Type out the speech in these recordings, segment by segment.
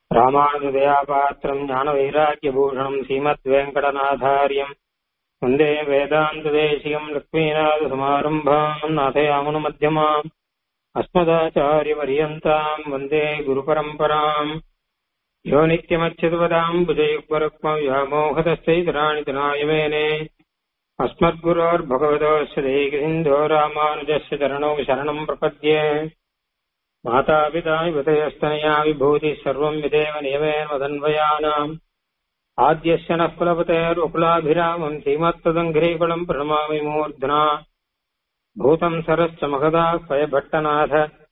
ராமானுஜதயாபாத்திரம் ஞானவைராக்கியபூஷணம் ஸ்ரீமத்வேங்கடநாதாரியம் வந்தே வேதாந்ததேசிகம் லக்ஷ்மீநாதசமாரம்பாம் நாதயாமுனமத்தியமாம் अस्मदाचार्यपर्यन्ताम् वन्दे गुरुपरम्पराम् यो नित्यमच्युतपदाम् भुजयुग्मरुक्मव्यामोहतश्चैतराणि तनायमेने अस्मद्गुरोर्भगवतोऽस्य दैकसिन्धो रामानुजस्य चरणौ शरणम् प्रपद्ये मातापिता वितयस्तनया विभूतिः सर्वम् विदेव नियमेन मदन्वयानाम् आद्यस्य नः कुलपतेर्वकुलाभिरामम् श्रीमत्तदङ्घ्रीकुलम् प्रणमामि मूर्ध्ना भूतम् सरश्च महदा स्वयभट्टनाथ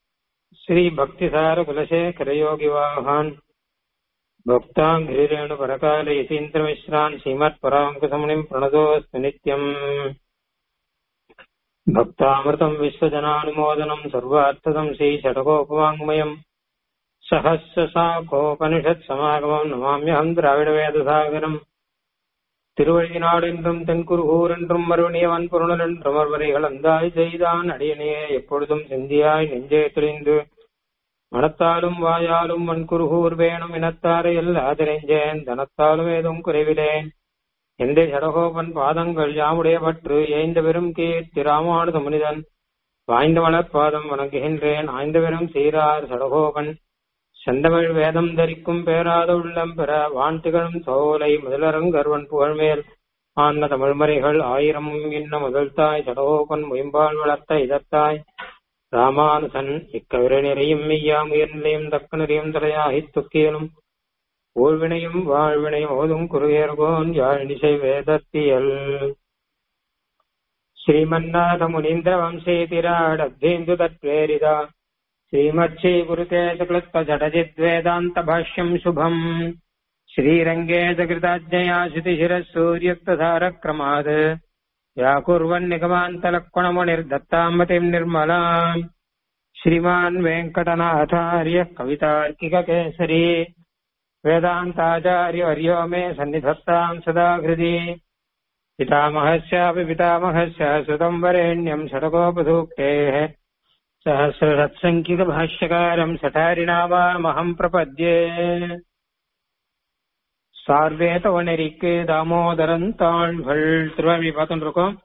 श्रीभक्तिसारकुलशेखरयोगिवाहान् भक्ताङ्घ्रिरेणुपरकाले यतीन्द्रमिश्रान् श्रीमत्पराङ्कुसमुनिम् प्रणतोऽस्मि नित्यम् भक्तामृतम् विश्वजनानुमोदनम् सर्वार्थदम् श्रीषटकोपवाङ्मयम् सहस्रशाखोपनिषत्समागमम् नमाम्यहम् द्राविडवेदसागरम् திருவழிநாடென்றும் தென்குருகூர் என்றும் மறுவணியவன் பொருணல் என்றும் மறுவரைகள் அந்தாய் செய்தான் அடியனையே எப்பொழுதும் சிந்தியாய் நெஞ்சே தெளிந்து மனத்தாலும் வாயாலும் வன்குருகூர் வேணும் இனத்தாரை எல்லாதிரைஞ்சேன் தனத்தாலும் ஏதும் குறைவிலேன் எந்த சடகோபன் பாதங்கள் யாமுடைய பற்று ஏய்ந்த பெரும் கீர்த்தி ராமானுத முனிதன் வாய்ந்த மலர்பாதம் வணங்குகின்றேன் ஆய்ந்த பெரும் சீரார் சடகோபன் செந்தமிழ் வேதம் தரிக்கும் பேராத உள்ளம் பெற வான்திகளும் சோலை முதலரங்கர்வன் புகழ்மேல் ஆன்ம தமிழ்மறைகள் ஆயிரம் இன்ன முதல் தாய் சடகோபன் முயம்பால் வளர்த்த இதத்தாய் ராமானுசன் இக்கவிர நிறையும் மெய்யாம் உயர்நிலையும் தக்க நிறையும் தலையாகித் துக்கியலும் ஊழ்வினையும் வாழ்வினையும் ஓதும் குருகேர்கோன் யாழிசை வேதத்தியல் ஸ்ரீமன்னாத முனீந்திர வம்சே திராடப்தேந்து தத்வேரிதா श्रीमच्छीपुरुकेशक्लत्वजटजिद्वेदान्तभाष्यम् शुभम् श्रीरङ्गे जकृताज्ञया श्रुतिशिरः सूर्युक्तधारक्रमात् व्याकुर्वन्निगमान्तलक्वणमुनिर्दत्तामतिम् निर्मलाम् श्रीमान् वेङ्कटनाथार्यः कवितार्किककेसरी वेदान्ताचार्यवर्यो मे सन्निधत्ताम् सदा हृदि पितामहस्यापि पितामहस्य सुतम् वरेण्यम् शतकोपधूक्तेः सहस्रसत्सङ्ख्यकभाष्यकारम् सठारिणावामहम् प्रपद्ये சார்வேதவனரிக்கு தாமோதரன் தாழ்கள் திருவாமி பார்த்துட்டு இருக்கோம்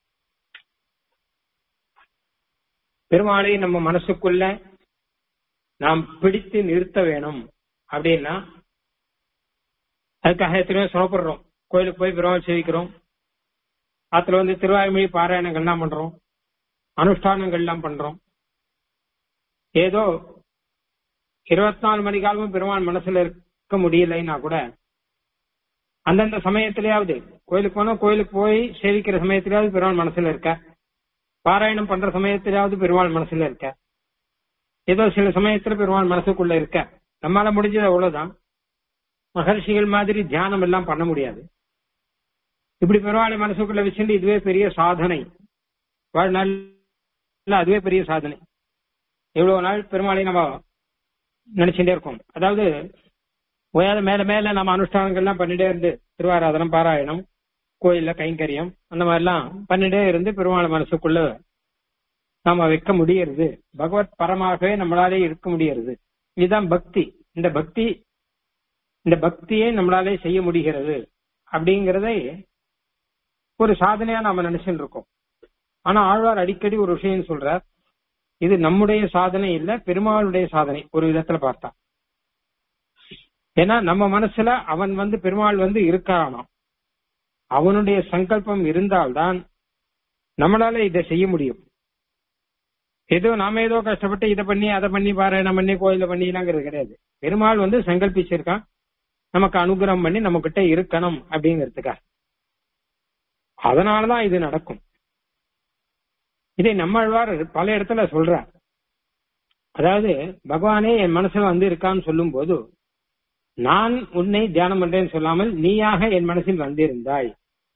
பெருமாளை நம்ம மனசுக்குள்ள நாம் பிடித்து நிறுத்த வேணும் அப்படின்னா அதுக்காக எத்தனையோ சிரமப்படுறோம் கோயிலுக்கு போய் பெருமாள் சேவிக்கிறோம் அதுல வந்து திருவாய்மொழி பாராயணங்கள்லாம் பண்றோம் அனுஷ்டானங்கள்லாம் பண்றோம் ஏதோ இருபத்தி நாலு மணி காலமும் பெருமான் மனசுல இருக்க முடியலைன்னா கூட அந்தந்த சமயத்திலேயாவது கோயிலுக்கு போனா கோயிலுக்கு போய் சேவிக்கிற சமயத்திலேயாவது பெருமாள் மனசுல இருக்க பாராயணம் பண்ற சமயத்திலேயாவது பெருமாள் மனசுல இருக்க ஏதோ சில சமயத்துல பெருமாள் மனசுக்குள்ள இருக்க நம்மளால முடிஞ்சது அவ்வளவுதான் மகர்ஷிகள் மாதிரி தியானம் எல்லாம் பண்ண முடியாது இப்படி பெருமாளை மனசுக்குள்ள வச்சுட்டு இதுவே பெரிய சாதனை வாழ்நாள் அதுவே பெரிய சாதனை எவ்வளவு நாள் பெருமாளை நம்ம நினைச்சுட்டே இருக்கோம் அதாவது ஓயாத மேல மேல நம்ம அனுஷ்டானங்கள்லாம் பண்ணிட்டே இருந்து திருவாராதனம் பாராயணம் கோயில்ல கைங்கரியம் அந்த மாதிரிலாம் பண்ணிட்டே இருந்து பெருமாள் மனசுக்குள்ள நாம வைக்க முடியறது பகவத் பரமாகவே நம்மளாலே இருக்க முடியறது இதுதான் பக்தி இந்த பக்தி இந்த பக்தியை நம்மளாலே செய்ய முடிகிறது அப்படிங்கறதை ஒரு சாதனையா நாம நினைச்சுட்டு இருக்கோம் ஆனா ஆழ்வார் அடிக்கடி ஒரு விஷயம் சொல்றார் இது நம்முடைய சாதனை இல்ல பெருமாளுடைய சாதனை ஒரு விதத்துல பார்த்தா ஏன்னா நம்ம மனசுல அவன் வந்து பெருமாள் வந்து இருக்கானாம் அவனுடைய சங்கல்பம் இருந்தால்தான் நம்மளால இதை செய்ய முடியும் ஏதோ நாம ஏதோ கஷ்டப்பட்டு இதை பண்ணி அதை பண்ணி பாராயணம் பண்ணி கோயில பண்ணிலாங்கிறது கிடையாது பெருமாள் வந்து சங்கல்பிச்சிருக்கான் நமக்கு அனுகிரகம் பண்ணி நம்ம கிட்ட இருக்கணும் அப்படிங்கிறதுக்காக அதனாலதான் இது நடக்கும் இதை நம்மாழ்வார் பல இடத்துல சொல்றார் அதாவது பகவானே என் மனசுல வந்து இருக்கான்னு சொல்லும் போது நான் உன்னை தியானம் பண்றேன்னு சொல்லாமல் நீயாக என் மனசில் வந்திருந்தாய்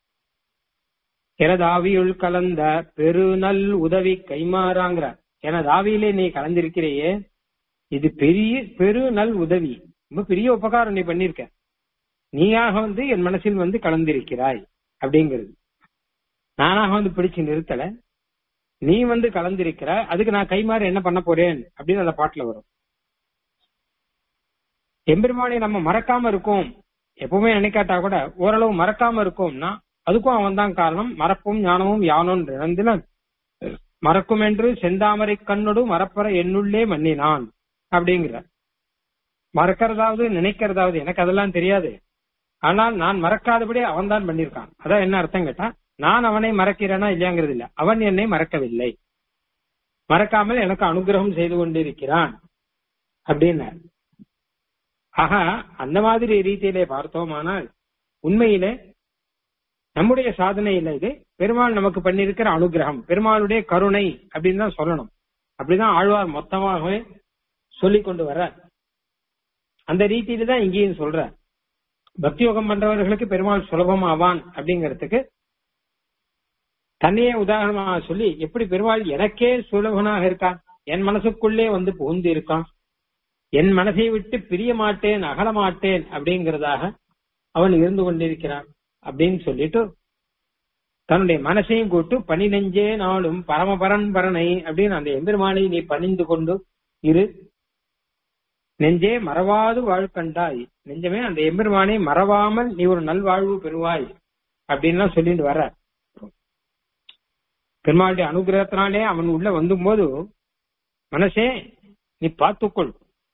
எனது ஆவியுள் கலந்த பெருநல் உதவி கைமாறாங்கிறார் எனது ஆவியிலே நீ கலந்திருக்கிறையே இது பெரிய பெரு நல் உதவி ரொம்ப பெரிய உபகாரம் நீ பண்ணிருக்க நீயாக வந்து என் மனசில் வந்து கலந்திருக்கிறாய் அப்படிங்கிறது நானாக வந்து பிடிச்சு நிறுத்தல நீ வந்து கலந்திருக்கிற அதுக்கு நான் கைமாறு என்ன பண்ண போறேன் அப்படின்னு அந்த பாட்டுல வரும் எம்பெருமானை நம்ம மறக்காம இருக்கோம் எப்பவுமே நினைக்காட்டா கூட ஓரளவு மறக்காம இருக்கோம்னா அதுக்கும் அவன் தான் காரணம் மறப்பும் ஞானமும் யானோன் ரெண்டுல மறக்கும் என்று செந்தாமரை கண்ணொடு மறப்பற என்னுள்ளே மன்னினான் அப்படிங்கிற மறக்கிறதாவது நினைக்கிறதாவது எனக்கு அதெல்லாம் தெரியாது ஆனால் நான் மறக்காதபடி அவன் தான் பண்ணிருக்கான் அதான் என்ன அர்த்தம் கேட்டா நான் அவனை மறக்கிறேனா இல்லையாங்கிறது இல்ல அவன் என்னை மறக்கவில்லை மறக்காமல் எனக்கு அனுகிரகம் செய்து கொண்டிருக்கிறான் அப்படின்னார் ஆக அந்த மாதிரி ரீதியிலே பார்த்தோமானால் உண்மையிலே நம்முடைய சாதனையில இது பெருமாள் நமக்கு பண்ணிருக்கிற அனுகிரகம் பெருமாளுடைய கருணை அப்படின்னு தான் சொல்லணும் அப்படிதான் ஆழ்வார் மொத்தமாகவே சொல்லிக் கொண்டு வர அந்த ரீதியில தான் இங்கேயும் சொல்ற பக்தி யோகம் பண்றவர்களுக்கு பெருமாள் சுலபமாவான் அப்படிங்கிறதுக்கு தன்னையே உதாரணமாக சொல்லி எப்படி பெருமாள் எனக்கே சுலபனாக இருக்கான் என் மனசுக்குள்ளே வந்து புகுந்து இருக்கான் என் மனசை விட்டு பிரிய மாட்டேன் அகல மாட்டேன் அப்படிங்கிறதாக அவன் இருந்து கொண்டிருக்கிறான் அப்படின்னு சொல்லிட்டு தன்னுடைய மனசையும் கூட்டு பனி நெஞ்சே நாளும் பரமபரன் பரனை அப்படின்னு அந்த எம்பெருமானை நீ பணிந்து கொண்டு இரு நெஞ்சே மறவாது வாழ்கண்டாய் நெஞ்சமே அந்த எம்பெருமானை மறவாமல் நீ ஒரு நல்வாழ்வு பெறுவாய் அப்படின்லாம் சொல்லிட்டு வர்ற பெருமாளுடைய அனுகிரகத்தினாலே அவன் உள்ள வந்தும் போது மனசே நீ பார்த்துக்கொள்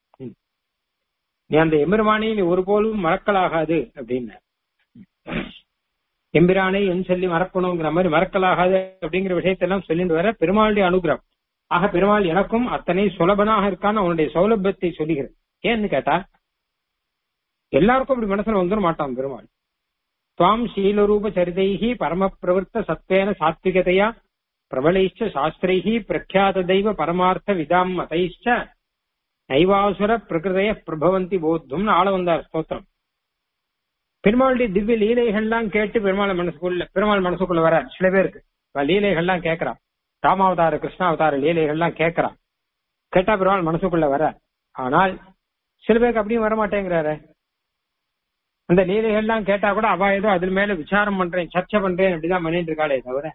நீ அந்த எம்பெருமானை நீ ஒருபோலும் மறக்கலாகாது அப்படின்னு எம்பிரானை என் சொல்லி மறக்கணுங்கிற மாதிரி மறக்கலாகாது அப்படிங்கிற விஷயத்தெல்லாம் சொல்லிட்டு வர பெருமாளுடைய அனுகிரகம் ஆக பெருமாள் எனக்கும் அத்தனை சுலபனாக இருக்கான்னு அவனுடைய சௌலபியத்தை சொல்லுகிறேன் ஏன்னு கேட்டா எல்லாருக்கும் இப்படி மனசுல வந்துட மாட்டான் பெருமாள் துவாம் சீலரூப சரிதைகி பரம பிரவருத்த சத்வேன சாத்விகதையா பிரபலைச்ச சாஸ்திரைகி பிரக்யாத தெய்வ பரமார்த்த விதாம் மதைச்ச நைவாசுர பிரகிருதய பிரபவந்தி போத்தும்னு ஆள வந்தார் ஸ்தோத்திரம் பெருமாளுடைய திவ்ய லீலைகள்லாம் கேட்டு பெருமாள் மனசுக்குள்ள பெருமாள் மனசுக்குள்ள வர சில பேருக்கு லீலைகள்லாம் கேட்கறான் ராமாவதார கிருஷ்ணாவதார லீலைகள்லாம் கேட்கறான் கேட்டா பெருமாள் மனசுக்குள்ள வர ஆனால் சில பேருக்கு அப்படியும் வர மாட்டேங்கிறாரு அந்த லீலைகள்லாம் கேட்டா கூட அவ ஏதோ அதில் மேல விசாரம் பண்றேன் சர்ச்சை பண்றேன் அப்படிதான் பண்ணிட்டு இருக்காளே தவிர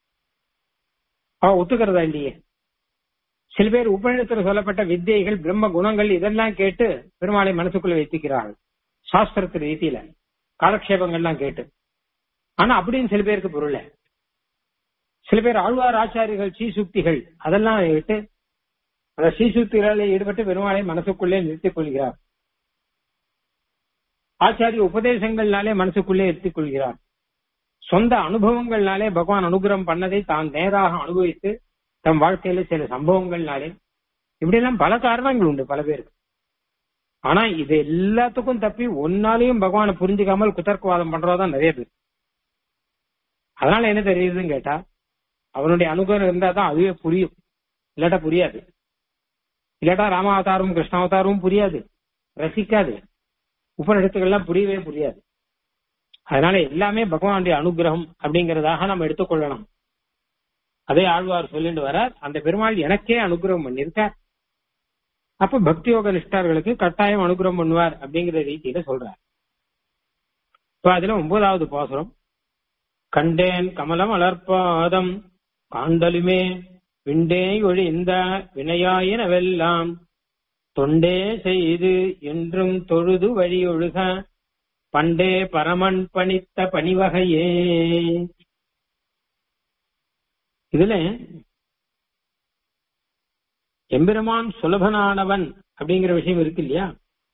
அவ ஒத்துக்கிறதா இல்லையே சில பேர் உபநிடத்தில் சொல்லப்பட்ட வித்தியைகள் பிரம்ம குணங்கள் இதெல்லாம் கேட்டு பெருமாளை மனசுக்குள்ள வைத்திக்கிறார்கள் சாஸ்திரத்து ரீதியில காலக்ஷேபங்கள்லாம் கேட்டு ஆனா அப்படின்னு சில பேருக்கு பொருள் சில பேர் ஆழ்வார் ஆச்சாரிகள் சீசுக்திகள் அதெல்லாம் விட்டு அந்த சீசுக்திகளில் ஈடுபட்டு பெருமாளை மனசுக்குள்ளே நிறுத்திக் கொள்கிறார் ஆச்சாரிய உபதேசங்கள்னாலே மனசுக்குள்ளே நிறுத்திக் கொள்கிறார் சொந்த அனுபவங்கள்னாலே பகவான் அனுகிரகம் பண்ணதை தான் நேராக அனுபவித்து தம் வாழ்க்கையில சில சம்பவங்கள்னாலே இப்படி எல்லாம் பல காரணங்கள் உண்டு பல பேருக்கு ஆனா இது எல்லாத்துக்கும் தப்பி ஒன்னாலையும் பகவானை புரிஞ்சுக்காமல் குதர்க்கவாதம் பண்றதான் நிறைய பேர் அதனால என்ன தெரியுதுன்னு கேட்டா அவனுடைய அனுகிரகம் இருந்தா தான் அதுவே புரியும் இல்லாட்டா புரியாது இல்லாட்டா ராமாவதாரமும் கிருஷ்ணாவதாரமும் புரியாது ரசிக்காது உபநிடத்துக்கள்லாம் புரியவே புரியாது அதனால எல்லாமே பகவானுடைய அனுகிரகம் அப்படிங்கறதாக நம்ம எடுத்துக்கொள்ளணும் அதே ஆழ்வார் சொல்லிட்டு வரார் அந்த பெருமாள் எனக்கே அனுகிரகம் பண்ணிருக்கார் அப்ப பக்தி யோக நிஷ்டார்களுக்கு கட்டாயம் அனுகிரகம் பண்ணுவார் அப்படிங்கிற ரீதியில சொல்றார் இப்ப அதுல ஒன்பதாவது பாசுரம் கண்டேன் கமலம் அலர்பாதம் காண்டலுமே விண்டே ஒழிந்த வினையாயினவெல்லாம் தொண்டே செய்து என்றும் தொழுது வழியொழுக பண்டே பரமன் பணித்த பணிவகையே இதுல எம்பெருமான் சுலபனானவன் அப்படிங்கிற விஷயம் இருக்கு இல்லையா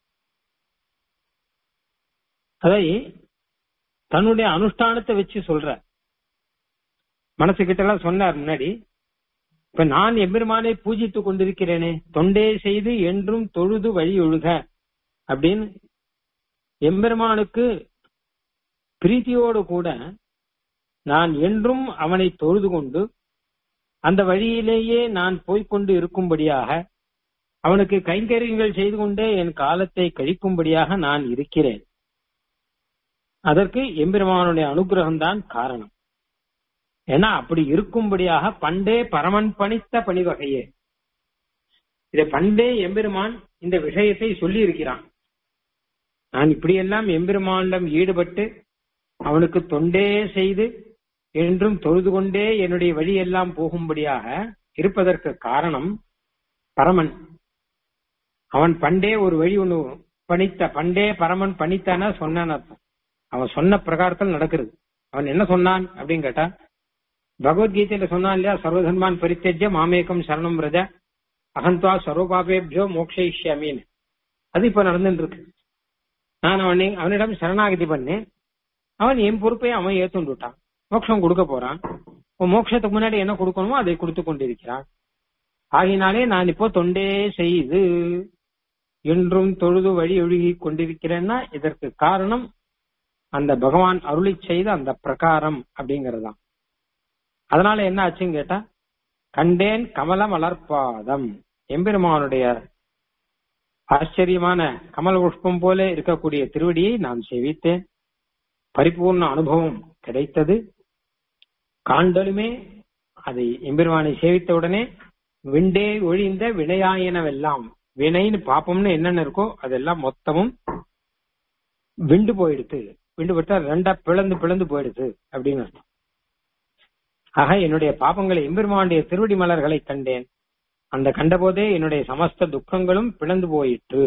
அதை தன்னுடைய அனுஷ்டானத்தை வச்சு சொல்ற மனசு கிட்ட எல்லாம் சொன்னார் முன்னாடி இப்ப நான் எம்பெருமானை பூஜித்துக் கொண்டிருக்கிறேனே தொண்டே செய்து என்றும் தொழுது வழி ஒழுக அப்படின்னு எம்பெருமானுக்கு பிரீத்தியோடு கூட நான் என்றும் அவனை தொழுது கொண்டு அந்த வழியிலேயே நான் போய்கொண்டு இருக்கும்படியாக அவனுக்கு கைங்கரியங்கள் செய்து கொண்டே என் காலத்தை கழிக்கும்படியாக நான் இருக்கிறேன் அதற்கு எம்பெருமானுடைய அனுகிரகம் தான் காரணம் ஏன்னா அப்படி இருக்கும்படியாக பண்டே பரமன் பணித்த பணிவகையே இதை பண்டே எம்பெருமான் இந்த விஷயத்தை சொல்லி இருக்கிறான் நான் இப்படியெல்லாம் எம்பெருமானிடம் ஈடுபட்டு அவனுக்கு தொண்டே செய்து என்றும் தொழுது கொண்டே என்னுடைய வழியெல்லாம் போகும்படியாக இருப்பதற்கு காரணம் பரமன் அவன் பண்டே ஒரு வழி ஒண்ணு பணித்த பண்டே பரமன் பணித்தானா சொன்னான் அர்த்தம் அவன் சொன்ன பிரகாரத்தில் நடக்கிறது அவன் என்ன சொன்னான் அப்படின்னு கேட்டா பகவத்கீதையில சொன்னான் இல்லையா சர்வதன்மான் பரித்தேஜ்ய மாமேகம் சரணம் ரஜ அகந்த்வா சர்வபாபேபியோ மோக்ஷயிஷ்யாமின்னு அது இப்ப நடந்துட்டு இருக்கு நான் அவனை அவனிடம் சரணாகதி பண்ணேன் அவன் என் பொறுப்பை அவன் ஏத்துண்டு விட்டான் மோட்சம் கொடுக்க போறான் உன் மோட்சத்துக்கு முன்னாடி என்ன கொடுக்கணுமோ அதை கொடுத்து கொண்டிருக்கிறான் ஆகினாலே நான் இப்போ தொண்டே செய்து என்றும் தொழுது வழி ஒழுகி கொண்டிருக்கிறேன்னா இதற்கு காரணம் அந்த பகவான் அருளி செய்த அந்த பிரகாரம் அப்படிங்கறதுதான் அதனால என்ன ஆச்சுன்னு கேட்டா கண்டேன் கமல மலர்பாதம் எம்பெருமானுடைய ஆச்சரியமான கமல புஷ்பம் போல இருக்கக்கூடிய திருவடியை நான் சேவித்தேன் பரிபூர்ண அனுபவம் கிடைத்தது காண்டலுமே அதை எம்பெருமானை சேவித்த உடனே விண்டே ஒழிந்த வினையாயினவெல்லாம் வினைன்னு பாப்பம்னு என்னென்ன இருக்கோ அதெல்லாம் மொத்தமும் விண்டு போயிடுது விண்டு போயிட்டா ரெண்டா பிளந்து பிளந்து போயிடுது அப்படின்னு அர்த்தம் ஆக என்னுடைய பாப்பங்களை எம்பெருமானுடைய திருவடி மலர்களை கண்டேன் அந்த கண்டபோதே என்னுடைய சமஸ்த துக்கங்களும் பிளந்து போயிற்று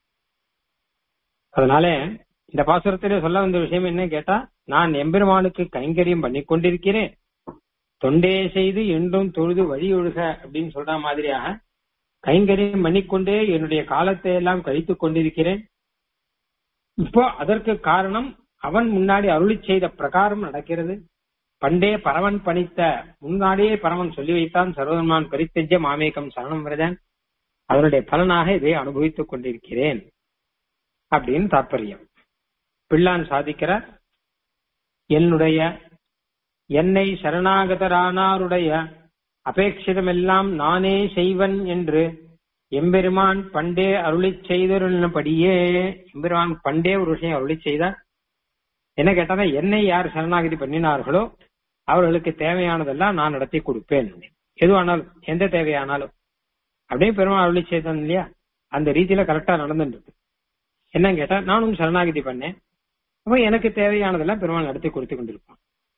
அதனால இந்த பாசுரத்திலே சொல்ல வந்த விஷயம் என்ன கேட்டா நான் எம்பெருமானுக்கு கைங்கரியம் பண்ணி கொண்டிருக்கிறேன் தொண்டே செய்து என்றும் தொழுது வழி ஒழுக அப்படின்னு சொல்ற மாதிரியாக கைங்கரியம் பண்ணிக்கொண்டே என்னுடைய காலத்தை எல்லாம் கழித்துக் கொண்டிருக்கிறேன் இப்போ அதற்கு காரணம் அவன் முன்னாடி அருளி செய்த பிரகாரம் நடக்கிறது பண்டே பரவன் பணித்த முன்னாடியே பரவன் சொல்லி வைத்தான் சர்வதன்மான் பரித்தஜ மாமேகம் சரணம் விரதன் அதனுடைய பலனாக இதை அனுபவித்துக் கொண்டிருக்கிறேன் அப்படின்னு தாற்பயம் பிள்ளான் சாதிக்கிறார் என்னுடைய என்னை சரணாகதரானாருடைய அபேட்சிதமெல்லாம் நானே செய்வன் என்று எம்பெருமான் பண்டே அருளி செய்தருளினபடியே எம்பெருமான் பண்டே ஒரு விஷயம் அருளி செய்தார் என்ன கேட்டானா என்னை யார் சரணாகதி பண்ணினார்களோ அவர்களுக்கு தேவையானதெல்லாம் நான் நடத்தி கொடுப்பேன் எதுவானாலும் எந்த தேவையானாலும் அப்படியே பெருமாள் அருளி செய்தான் இல்லையா அந்த ரீதியில கரெக்டா நடந்துட்டு இருக்கு என்னன்னு கேட்டா நானும் சரணாகதி பண்ணேன் அப்ப எனக்கு தேவையானதெல்லாம் பெருமாள் நடத்தி கொடுத்து கொண்டிருப்பான்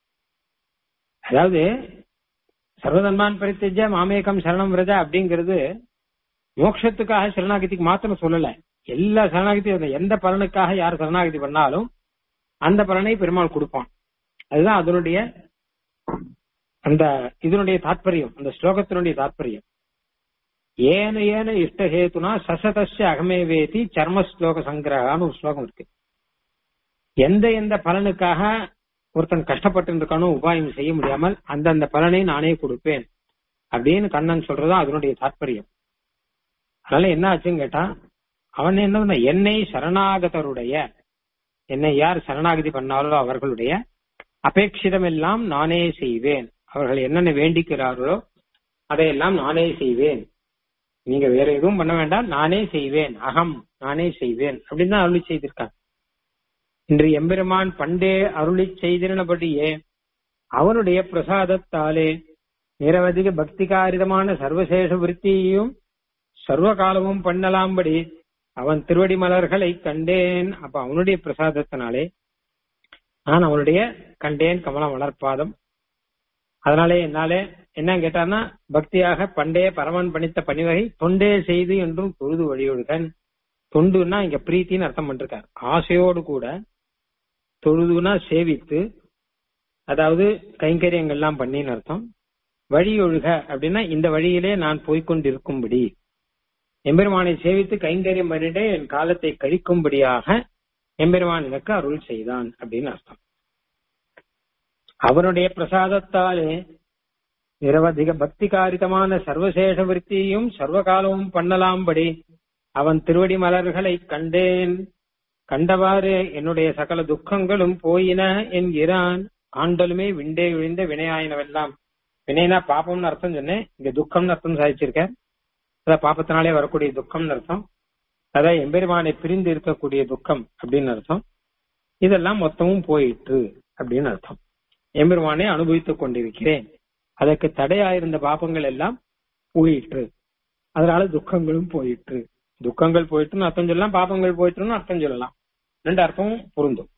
அதாவது சர்வதன்மான் பரித்தஜ மாமேகம் சரணம் விரத அப்படிங்கிறது மோட்சத்துக்காக சரணாகதிக்கு மாத்திரம் சொல்லல எல்லா சரணாகதி எந்த பலனுக்காக யார் சரணாகதி பண்ணாலும் அந்த பலனை பெருமாள் கொடுப்பான் அதுதான் அதனுடைய அந்த இதனுடைய தாற்பயம் அந்த ஸ்லோகத்தினுடைய தாற்பயம் ஏன ஏன இஷ்டஹேத்துனா சசதஸ்ய அகமேவேதி சர்ம ஸ்லோக சங்கிரகான்னு ஒரு ஸ்லோகம் இருக்கு எந்த எந்த பலனுக்காக ஒருத்தன் கஷ்டப்பட்டு இருக்கானோ உபாயம் செய்ய முடியாமல் அந்தந்த பலனை நானே கொடுப்பேன் அப்படின்னு கண்ணன் சொல்றதா அதனுடைய தாற்பயம் அதனால என்ன ஆச்சுன்னு கேட்டா அவன் என்ன என்னை சரணாகதருடைய என்னை யார் சரணாகதி பண்ணாலோ அவர்களுடைய அபேட்சிதம் எல்லாம் நானே செய்வேன் அவர்கள் என்னென்ன வேண்டிக்கிறார்களோ அதையெல்லாம் நானே செய்வேன் நீங்க வேற எதுவும் பண்ண வேண்டாம் நானே செய்வேன் அகம் நானே செய்வேன் அப்படின்னு தான் அருளி செய்திருக்காங்க இன்று எம்பெருமான் பண்டே அருளி செய்திருந்தபடியே அவனுடைய பிரசாதத்தாலே நிரவதிக பக்திகாரிதமான சர்வசேஷ விருத்தியையும் சர்வ காலமும் பண்ணலாம்படி அவன் திருவடி மலர்களை கண்டேன் அப்ப அவனுடைய பிரசாதத்தினாலே நான் அவனுடைய கண்டேன் கமல மலர்பாதம் அதனாலே என்னாலே என்ன கேட்டான்னா பக்தியாக பண்டே பரமன் பணித்த பணிவகை தொண்டே செய்து என்றும் தொழுது வழியொழுகன் தொண்டுன்னா இங்க பிரீத்தின்னு அர்த்தம் பண்ணிருக்கார் ஆசையோடு கூட தொழுதுனா சேவித்து அதாவது கைங்கரியங்கள்லாம் பண்ணின்னு அர்த்தம் வழியொழுக அப்படின்னா இந்த வழியிலே நான் போய்கொண்டிருக்கும்படி எம்பெருமானை சேவித்து கைங்கரியம் பண்ணிட்டே என் காலத்தை கழிக்கும்படியாக எம்பெருமான் எனக்கு அருள் செய்தான் அப்படின்னு அர்த்தம் அவனுடைய பிரசாதத்தாலே நிரவதிக பக்திகாரிதமான சர்வசேஷ விற்த்தியும் சர்வகாலமும் பண்ணலாம்படி அவன் திருவடி மலர்களை கண்டேன் கண்டவாறு என்னுடைய சகல துக்கங்களும் போயின என்கிறான் ஆண்டலுமே விண்டே விழுந்த வினையாயினவெல்லாம் வினைனா பாப்பம்னு அர்த்தம் சொன்னேன் இங்க துக்கம்னு அர்த்தம் சாதிச்சிருக்கேன் அதான் பாப்பத்தினாலே வரக்கூடிய துக்கம்னு அர்த்தம் அதான் எம்பெருமானை பிரிந்து இருக்கக்கூடிய துக்கம் அப்படின்னு அர்த்தம் இதெல்லாம் மொத்தமும் போயிற்று அப்படின்னு அர்த்தம் எம்பெருமானை அனுபவித்துக் கொண்டிருக்கிறேன் அதற்கு தடையாயிருந்த பாப்பங்கள் எல்லாம் போயிற்று அதனால துக்கங்களும் போயிற்று துக்கங்கள் போயிட்டுன்னு அர்த்தம் சொல்லலாம் பாப்பங்கள் போயிட்டுன்னு அர்த்தம் சொல்லலாம் ரெண்டு அர்த்தமும் பொருந்தும்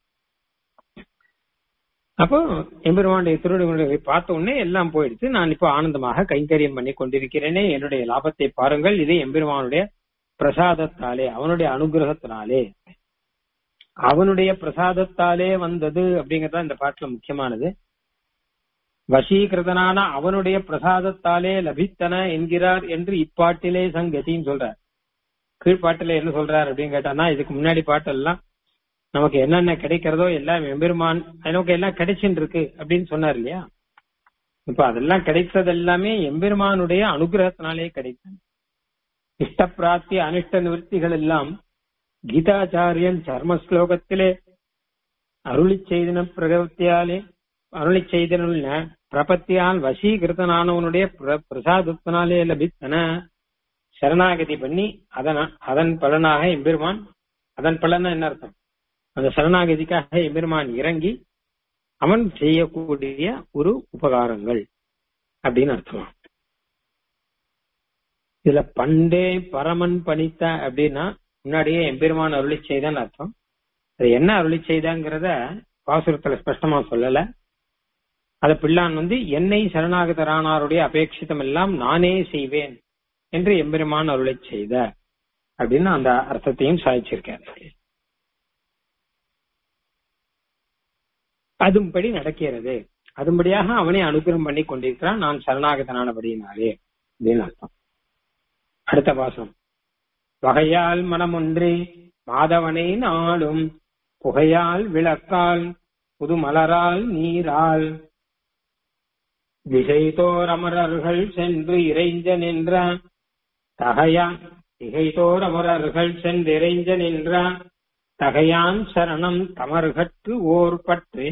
அப்போ எம்பெருமானுடைய திருவிழை பார்த்த உடனே எல்லாம் போயிடுச்சு நான் இப்போ ஆனந்தமாக கைங்கரியம் பண்ணி கொண்டிருக்கிறேனே என்னுடைய லாபத்தை பாருங்கள் இது எம்பெருமானுடைய பிரசாதத்தாலே அவனுடைய அனுகிரகத்தினாலே அவனுடைய பிரசாதத்தாலே வந்தது அப்படிங்கறது இந்த பாட்டுல முக்கியமானது வசீகிருதனான அவனுடைய பிரசாதத்தாலே லபித்தன என்கிறார் என்று இப்பாட்டிலே சங்கதின்னு சொல்றார் கீழ்பாட்டில என்ன சொல்றார் அப்படின்னு கேட்டானா இதுக்கு முன்னாடி பாட்டெல்லாம் நமக்கு என்னென்ன கிடைக்கிறதோ எல்லாம் எம்பெருமான் நமக்கு எல்லாம் கிடைச்சுட்டு இருக்கு அப்படின்னு சொன்னார் இல்லையா இப்ப அதெல்லாம் கிடைத்தது எல்லாமே எம்பெருமானுடைய அனுகிரகத்தினாலே கிடைத்தது இஷ்ட பிராப்தி அனிஷ்ட நிவர்த்திகள் எல்லாம் கீதாச்சாரியன் சர்ம ஸ்லோகத்திலே அருளி செய்தின பிரகத்தியாலே அருளி செய்தன பிரபத்தியால் வசீகிருத்தனானவனுடைய பிரசாதத்தினாலே லபித்தன சரணாகதி பண்ணி அதன் அதன் பலனாக எம்பெருமான் அதன் பலனா என்ன அர்த்தம் அந்த சரணாகதிக்காக எம்பெருமான் இறங்கி அவன் செய்யக்கூடிய ஒரு உபகாரங்கள் அப்படின்னு அர்த்தம் இதுல பண்டே பரமன் பணித்த அப்படின்னா முன்னாடியே எம்பெருமான் அருளி செய்தான்னு அர்த்தம் அது என்ன அருளி செய்தாங்கிறத பாசுரத்துல ஸ்பஷ்டமா சொல்லல அத பிள்ளான் வந்து என்னை சரணாகதரானாருடைய அபேட்சிதம் எல்லாம் நானே செய்வேன் என்று எம்பெருமான் அருளை செய்த அப்படின்னு அந்த அர்த்தத்தையும் சாதிச்சிருக்காரு அதும்படி நடக்கிறது அதுபடியாக அவனை அனுகிரகம் பண்ணி கொண்டிருக்கிறான் நான் சரணாகதனானபடியினாலே அப்படின்னு அர்த்தம் அடுத்த பாசம் வகையால் மனமொன்றே மாதவனை நாளும் புகையால் விளக்கால் புது மலரால் நீரால் திசைதோர் அமரர்கள் சென்று இறைஞ்ச நின்ற தகையான் திகைதோர் அமரர்கள் சென்று இறைஞ்ச நின்ற தகையான் சரணம் தமர்கற்கு ஓர் பற்றே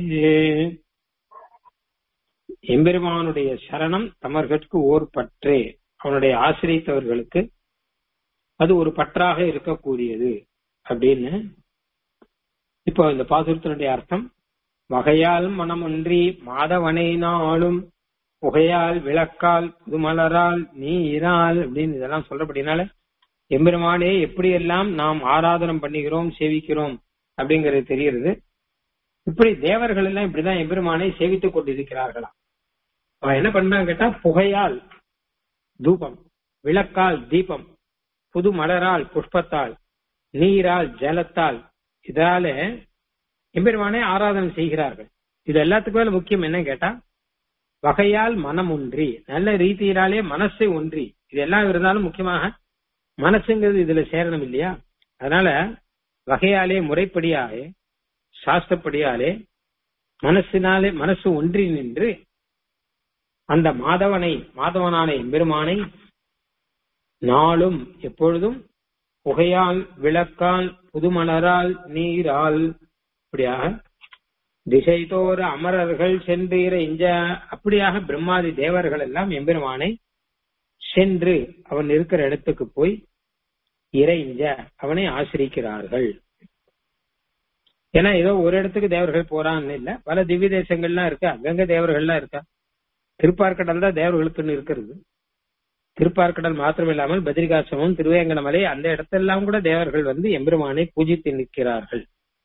எம்பெருமானுடைய சரணம் தமர்கற்கு ஓர் பற்றே அவனுடைய ஆசிரியத்தவர்களுக்கு அது ஒரு பற்றாக இருக்கக்கூடியது அப்படின்னு இப்போ இந்த பாசுரத்தினுடைய அர்த்தம் வகையால் மனமொன்றி மாதவனை நாளும் புகையால் விளக்கால் புதுமலரால் நீரால் அப்படின்னு இதெல்லாம் சொல்றபடினால எம்பெருமானே எப்படியெல்லாம் நாம் ஆராதனம் பண்ணுகிறோம் சேவிக்கிறோம் அப்படிங்கறது தெரிகிறது இப்படி தேவர்கள் எல்லாம் இப்படிதான் எம்பெருமானை சேவித்துக் கொண்டிருக்கிறார்களாம் அவன் என்ன பண்றான் கேட்டா புகையால் தூபம் விளக்கால் தீபம் புது மலரால் புஷ்பத்தால் நீரால் ஜலத்தால் இதால எம்பெருமானே ஆராதனை செய்கிறார்கள் இது எல்லாத்துக்கும் மேல முக்கியம் என்ன கேட்டா வகையால் மனம் ஒன்றி நல்ல ரீதியினாலே மனசை ஒன்றி இது எல்லாம் இருந்தாலும் முக்கியமாக மனசுங்கிறது இதுல சேரணும் இல்லையா அதனால வகையாலே முறைப்படியாலே சாஸ்திரப்படியாலே மனசினாலே மனசு ஒன்றி நின்று அந்த மாதவனை மாதவனான எம்பெருமானை நாளும் எப்பொழுதும் புகையால் விளக்கால் புதுமலரால் நீரால் இப்படியாக திசைதோற அமரர்கள் சென்று இறைஞ்ச அப்படியாக பிரம்மாதி தேவர்கள் எல்லாம் எம்பெருமானை சென்று அவன் இருக்கிற இடத்துக்கு போய் இறைஞ்ச அவனை ஆசிரிக்கிறார்கள் ஏன்னா ஏதோ ஒரு இடத்துக்கு தேவர்கள் போறான்னு இல்ல பல திவ்ய தேசங்கள்லாம் இருக்கு அங்கங்க தேவர்கள்லாம் இருக்கா திருப்பார்கடல் தான் தேவர்களுக்குன்னு இருக்கிறது திருப்பார்கடல் மாத்திரம் இல்லாமல் பத்ரிகாசிரமம் திருவேங்கடமலை அந்த இடத்தெல்லாம் கூட தேவர்கள் வந்து எம்பெருமானை பூஜித்து நிற்கிறார்கள்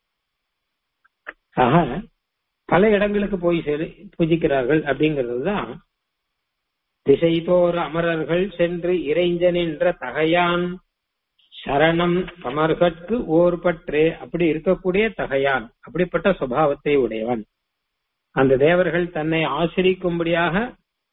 ஆக பல இடங்களுக்கு போய் சேரு பூஜிக்கிறார்கள் அப்படிங்கிறது தான் திசைதோர் அமரர்கள் சென்று இறைஞ்ச நின்ற தகையான் சரணம் தமர்கட்கு ஓர் பற்றே அப்படி இருக்கக்கூடிய தகையான் அப்படிப்பட்ட சுபாவத்தை உடையவன் அந்த தேவர்கள் தன்னை ஆசிரிக்கும்படியாக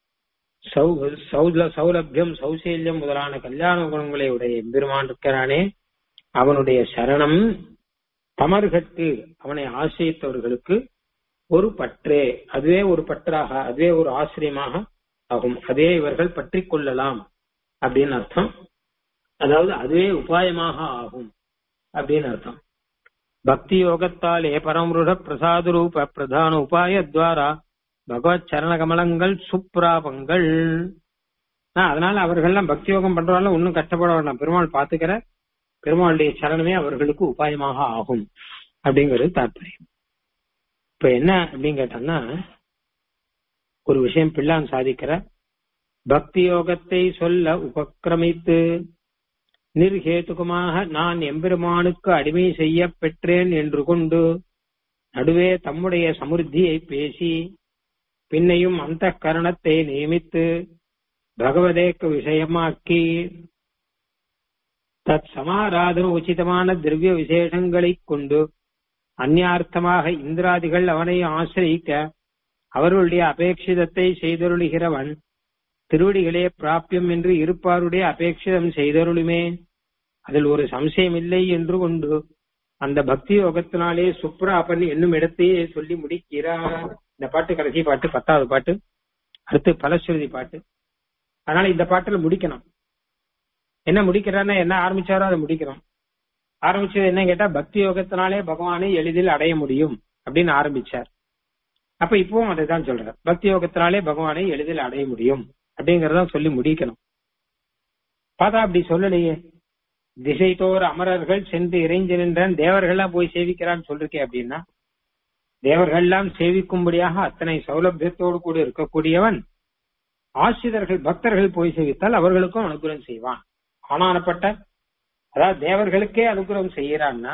சௌலபியம் சௌசல்யம் முதலான கல்யாண குணங்களை உடைய எம்பெருமான் இருக்கிறானே அவனுடைய சரணம் தமர்கட்டு அவனை ஆசிரியத்தவர்களுக்கு ஒரு பற்றே அதுவே ஒரு பற்றாக அதுவே ஒரு ஆசிரியமாக ஆகும் அதே இவர்கள் பற்றி கொள்ளலாம் அப்படின்னு அர்த்தம் அதாவது அதுவே உபாயமாக ஆகும் அப்படின்னு அர்த்தம் பக்தி யோகத்தாலே பரமருட பிரசாத ரூப பிரதான உபாயத்வாரா பகவத் சரண கமலங்கள் சுப்ராபங்கள் அதனால அவர்கள்லாம் பக்தி யோகம் பண்றவங்க ஒன்னும் கஷ்டப்பட வேண்டாம் பெருமாள் பாத்துக்கிற பெருமாளுடைய சரணமே அவர்களுக்கு உபாயமாக ஆகும் அப்படிங்கிறது தாற்பயம் இப்ப என்ன அப்படின்னு கேட்டோம்னா ஒரு விஷயம் பிள்ளான் சாதிக்கிற பக்தி யோகத்தை சொல்ல உபக்கிரமித்து நிர்ஹேதுகமாக நான் எம்பெருமானுக்கு அடிமை செய்ய பெற்றேன் என்று கொண்டு நடுவே தம்முடைய சமுர்த்தியை பேசி பின்னையும் அந்த கரணத்தை நியமித்து பகவதேக்கு விஷயமாக்கி தத் சமாராதன உச்சிதமான திரவிய விசேஷங்களை கொண்டு அந்நியார்த்தமாக இந்திராதிகள் அவனை ஆசிரியிக்க அவர்களுடைய அபேட்சிதத்தை செய்தருளுகிறவன் திருவடிகளே பிராபியம் என்று இருப்பாருடைய அபேட்சிதம் செய்தருளுமே அதில் ஒரு சம்சயம் இல்லை என்று கொண்டு அந்த பக்தி யோகத்தினாலே சுப்ராபன் என்னும் இடத்தையே சொல்லி முடிக்கிறார் இந்த பாட்டு கடைசி பாட்டு பத்தாவது பாட்டு அடுத்து பலஸ்ருதி பாட்டு அதனால இந்த பாட்டுல முடிக்கணும் என்ன முடிக்கிறான்னா என்ன ஆரம்பிச்சாரோ அதை முடிக்கிறோம் ஆரம்பிச்சது என்ன கேட்டா பக்தி யோகத்தினாலே பகவானை எளிதில் அடைய முடியும் அப்படின்னு ஆரம்பிச்சார் அப்ப இப்பவும் அதை தான் சொல்றார் பக்தி யோகத்தினாலே பகவானை எளிதில் அடைய முடியும் அப்படிங்கறத சொல்லி முடிக்கணும் பார்த்தா அப்படி சொல்லலையே திசை தோற அமரர்கள் சென்று இறைஞ்சு நின்றான் தேவர்கள்லாம் போய் சேவிக்கிறான்னு சொல்லிருக்கே அப்படின்னா தேவர்கள்லாம் சேவிக்கும்படியாக அத்தனை சௌலபியத்தோடு கூட இருக்கக்கூடியவன் ஆசிரியர்கள் பக்தர்கள் போய் சேவித்தால் அவர்களுக்கும் அனுகிரகம் செய்வான் ஆனானப்பட்ட அதாவது தேவர்களுக்கே அனுகிரகம் செய்யறான்னா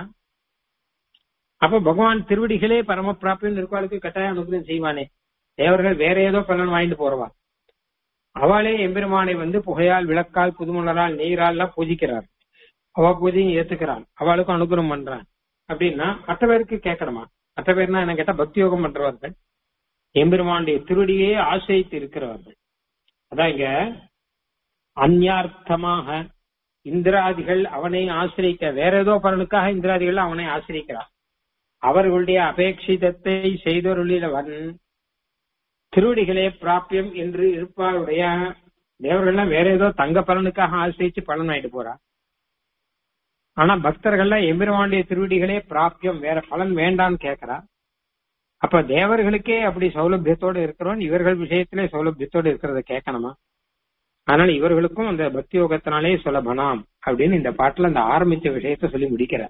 அப்ப பகவான் திருவடிகளே பரம பிராப்தியம் இருப்பாளுக்கு கட்டாயம் அனுகிரகம் செய்வானே தேவர்கள் வேற ஏதோ பலன் வாங்கிட்டு போறவா அவளே எம்பெருமானை வந்து புகையால் விளக்கால் புதுமலரால் நீரால் எல்லாம் பூஜிக்கிறார் அவ பூஜையும் ஏத்துக்கிறான் அவளுக்கும் அனுகிரகம் பண்றான் அப்படின்னா மற்ற பேருக்கு கேட்கணுமா மற்ற பேர்னா என்ன கேட்டா பக்தி யோகம் பண்றவர்கள் எம்பெருமானுடைய திருடியே ஆசிரித்து இருக்கிறவர்கள் அதான் இங்க அந்யார்த்தமாக இந்திராதிகள் அவனை ஆசிரிக்க வேற ஏதோ பலனுக்காக இந்திராதிகள் அவனை ஆசிரிக்கிறார் அவர்களுடைய அபேட்சிதத்தை செய்தொருளிலவன் திருவடிகளே பிராபியம் என்று இருப்பாருடைய தேவர்கள்லாம் வேற ஏதோ தங்க பலனுக்காக ஆசிரிச்சு பலன் ஆயிட்டு போறா ஆனா பக்தர்கள்லாம் எம்பெருமானுடைய திருவடிகளே பிராபியம் வேற பலன் வேண்டான்னு கேக்குறா அப்ப தேவர்களுக்கே அப்படி சௌலபியத்தோடு இருக்கிறோம் இவர்கள் விஷயத்திலே சௌலபியத்தோடு இருக்கிறத கேட்கணுமா அதனால இவர்களுக்கும் அந்த பக்தி யோகத்தினாலே சுலபனாம் அப்படின்னு இந்த பாட்டுல அந்த ஆரம்பிச்ச விஷயத்த சொல்லி முடிக்கிறார்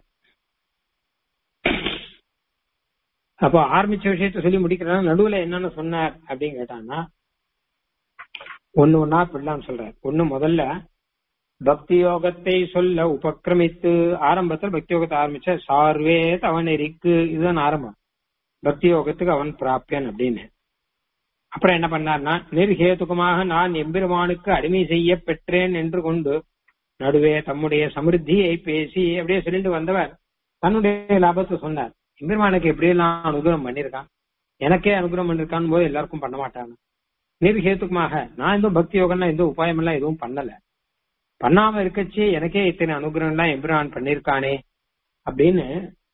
அப்போ ஆரம்பிச்ச விஷயத்த சொல்லி முடிக்கிறார் நடுவுல என்னன்னு சொன்னார் அப்படின்னு கேட்டான்னா ஒண்ணு ஒன்னா இப்படிலாம் சொல்றார் ஒண்ணு முதல்ல பக்தி யோகத்தை சொல்ல உபக்கிரமித்து ஆரம்பத்தில் பக்தி யோகத்தை ஆரம்பிச்ச சார்வே அவன் எரிக்கு இதுதான் ஆரம்பம் பக்தி யோகத்துக்கு அவன் பிராப்பியன் அப்படின்னு அப்புறம் என்ன பண்ணார்னா நிர்ஹேதுகமாக நான் எம்பெருமானுக்கு அடிமை செய்ய பெற்றேன் என்று கொண்டு நடுவே தம்முடைய சமிருத்தியை பேசி அப்படியே சொல்லிட்டு வந்தவர் தன்னுடைய லாபத்தை சொன்னார் எம்பெருமானுக்கு எப்படியெல்லாம் அனுகிரகம் பண்ணிருக்கான் எனக்கே அனுகிரகம் பண்ணிருக்கான் போது எல்லாருக்கும் பண்ண மாட்டாங்க நிர்ஹேத்துக்குமாக நான் எதுவும் பக்தி யோகம்னா எந்த உபாயம் எல்லாம் எதுவும் பண்ணல பண்ணாம இருக்கச்சு எனக்கே இத்தனை அனுகிரகம் எல்லாம் எம்பெருமான் பண்ணிருக்கானே அப்படின்னு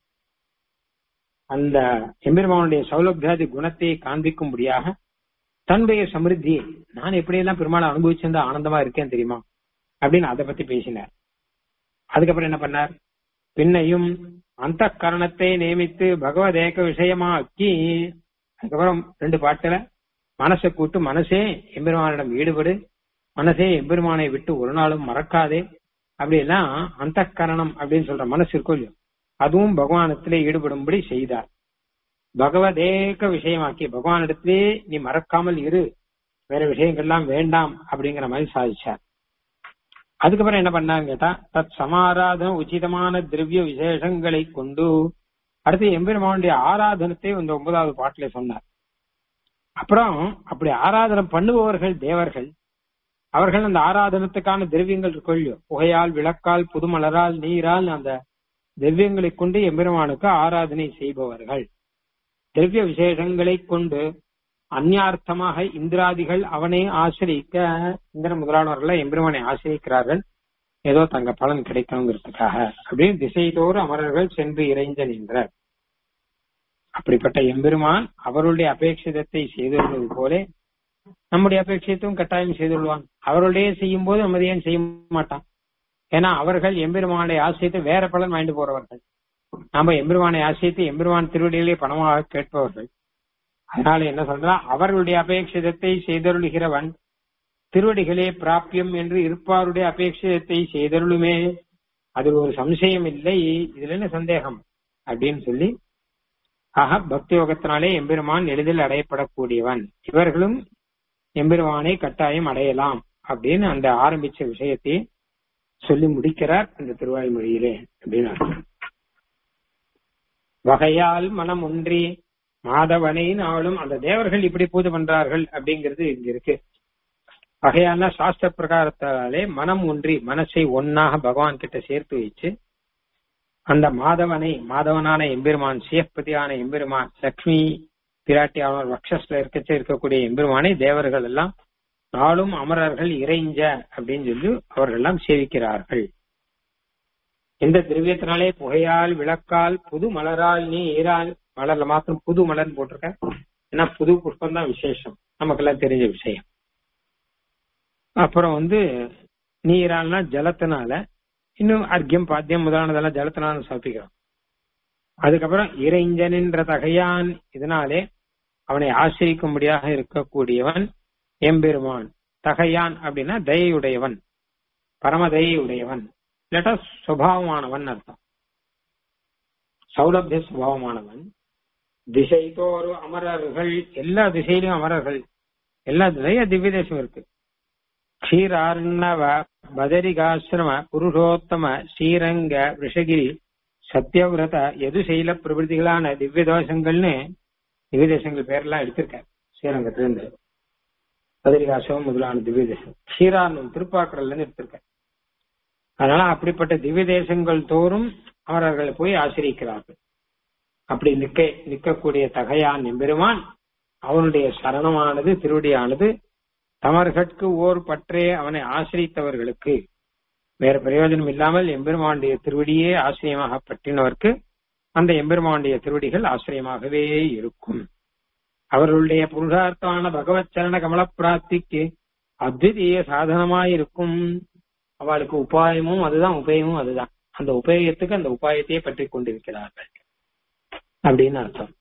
அந்த எம்பெருமானுடைய சௌலபியாதி குணத்தை காண்பிக்கும்படியாக தன்னுடைய சமிருத்தியை நான் எப்படியெல்லாம் பெருமாளை அனுபவிச்சிருந்தா ஆனந்தமா இருக்கேன் தெரியுமா அப்படின்னு அதை பத்தி பேசினார் அதுக்கப்புறம் என்ன பண்ணார் பின்னையும் அந்த கரணத்தை நியமித்து பகவத் ஏக விஷயமாக்கி அதுக்கப்புறம் ரெண்டு பாட்டுல மனசை கூட்டு மனசே எம்பெருமானிடம் ஈடுபடு மனசே எம்பெருமானை விட்டு ஒரு நாளும் மறக்காதே அப்படி எல்லாம் அந்த கரணம் அப்படின்னு சொல்ற மனசு இருக்கும் இல்லையோ அதுவும் பகவானத்திலே ஈடுபடும்படி செய்தார் பகவதேக விஷயமாக்கி பகவானிடத்திலே நீ மறக்காமல் இரு வேற விஷயங்கள்லாம் வேண்டாம் அப்படிங்கிற மாதிரி சாதிச்சார் அதுக்கப்புறம் என்ன பண்ணாங்க கேட்டா தத் சமாராதன உச்சிதமான திரவிய விசேஷங்களை கொண்டு அடுத்து எம்பெருமானுடைய ஆராதனத்தை இந்த ஒன்பதாவது பாட்டில சொன்னார் அப்புறம் அப்படி ஆராதனம் பண்ணுபவர்கள் தேவர்கள் அவர்கள் அந்த ஆராதனத்துக்கான திரவியங்கள் கொள்ளியோ புகையால் விளக்கால் புதுமலரால் நீரால் அந்த திரவியங்களை கொண்டு எம்பெருமானுக்கு ஆராதனை செய்பவர்கள் திரவிய விசேஷங்களை கொண்டு அந்நியார்த்தமாக இந்திராதிகள் அவனை ஆசிரிக்க இந்திர முதலானவர்கள் எம்பெருமானை ஆசிரிக்கிறார்கள் ஏதோ தங்க பலன் கிடைக்கணுங்கிறதுக்காக அப்படின்னு திசைதோறு அமரர்கள் சென்று இறைஞ்ச நின்றார் அப்படிப்பட்ட எம்பெருமான் அவருடைய அபேட்சிதத்தை செய்துள்ளது போல நம்முடைய அபேட்சியத்தும் கட்டாயம் செய்துள்ளான் அவருடைய செய்யும் போது நம்ம ஏன் செய்ய மாட்டான் ஏன்னா அவர்கள் எம்பெருமானை ஆசிரியத்து வேற பலன் வாங்கிட்டு போறவர்கள் நாம எம்பெருமானை ஆசிரியத்து எம்பெருமான் திருவடியிலே பணமாக கேட்பவர்கள் அதனால என்ன சொல்றா அவர்களுடைய அபேட்சிதத்தை செய்தருளுகிறவன் திருவடிகளே பிராப்பியம் என்று இருப்பாருடைய அபேட்சிதத்தை செய்தருளுமே அதில் ஒரு சம்சயம் இல்லை இதுல என்ன சந்தேகம் அப்படின்னு சொல்லி ஆக பக்தி யோகத்தினாலே எம்பெருமான் எளிதில் அடையப்படக்கூடியவன் இவர்களும் எம்பெருமானை கட்டாயம் அடையலாம் அப்படின்னு அந்த ஆரம்பிச்ச விஷயத்தை சொல்லி முடிக்கிறார் அந்த திருவாய்மொழியிலே அப்படின்னு வகையால் மனம் ஒன்றி மாதவனை நாளும் அந்த தேவர்கள் இப்படி பூஜை பண்றார்கள் அப்படிங்கிறது இங்க இருக்கு வகையான சாஸ்திர பிரகாரத்தாலே மனம் ஒன்றி மனசை ஒன்னாக பகவான் கிட்ட சேர்த்து வச்சு அந்த மாதவனை மாதவனான எம்பெருமான் சியப்பதியான எம்பெருமான் லக்ஷ்மி பிராட்டியான வக்ஷஸ்ல இருக்கச்ச இருக்கக்கூடிய எம்பெருமானை தேவர்கள் எல்லாம் நாளும் அமரர்கள் இறைஞ்ச அப்படின்னு சொல்லி அவர்கள் எல்லாம் சேவிக்கிறார்கள் இந்த திரவியத்தினாலே புகையால் விளக்கால் புது மலரால் நீ ஈரால் மலர்ல மாத்திரம் புது மலர்னு போட்டிருக்க ஏன்னா புது புஷ்பம் தான் விசேஷம் நமக்கெல்லாம் தெரிஞ்ச விஷயம் அப்புறம் வந்து நீரால்னா ஜலத்தினால இன்னும் அர்க்கியம் பாத்தியம் முதலானதெல்லாம் ஜலத்தினால சமர்ப்பிக்கிறோம் அதுக்கப்புறம் இறைஞ்சனின்ற தகையான் இதனாலே அவனை ஆசிரிக்கும்படியாக இருக்கக்கூடியவன் எம்பெருமான் தகையான் அப்படின்னா தயையுடையவன் பரம தயையுடையவன் இல்லாட்டா சுபாவமானவன் அர்த்தம் சௌலபிய சுபாவமானவன் திசை தோறும் அமரர்கள் எல்லா திசையிலும் அமரர்கள் எல்லா நிறைய திவ்ய தேசம் இருக்கு க்ஷீரார்ணவ பதரிகாசிரம புருஷோத்தம ஸ்ரீரங்க ரிஷகிரி சத்யவிரத எதுசைல பிரபதிகளான திவ்ய தோஷங்கள்னு திவ்ய தேசங்கள் பேரெல்லாம் எடுத்திருக்காரு ஸ்ரீரங்கத்திலிருந்து பதரிகாசிரமம் முதலான திவ்ய தேசம் க்ஷீரார்ணம் திருப்பாக்கடல்ல இருந்து எடுத்திருக்காரு அதனால அப்படிப்பட்ட திவ்ய தேசங்கள் தோறும் அமரர்களை போய் ஆசிரிக்கிறார்கள் அப்படி நிக்க நிற்கக்கூடிய தகையான் எம்பெருமான் அவனுடைய சரணமானது திருவடியானது தமர்கட்கு ஓர் பற்றே அவனை ஆசிரித்தவர்களுக்கு வேற பிரயோஜனம் இல்லாமல் எம்பெருமானுடைய திருவடியே ஆசிரியமாக பற்றினவர்க்கு அந்த எம்பெருமானுடைய திருவடிகள் ஆசிரியமாகவே இருக்கும் அவர்களுடைய புருஷார்த்தமான பகவத் சரண கமல பிராப்திக்கு அத்விதீய சாதனமாயிருக்கும் அவளுக்கு உபாயமும் அதுதான் உபயமும் அதுதான் அந்த உபயோகத்துக்கு அந்த உபாயத்தையே பற்றி கொண்டிருக்கிறார்கள் அப்படின்னு அர்த்தம்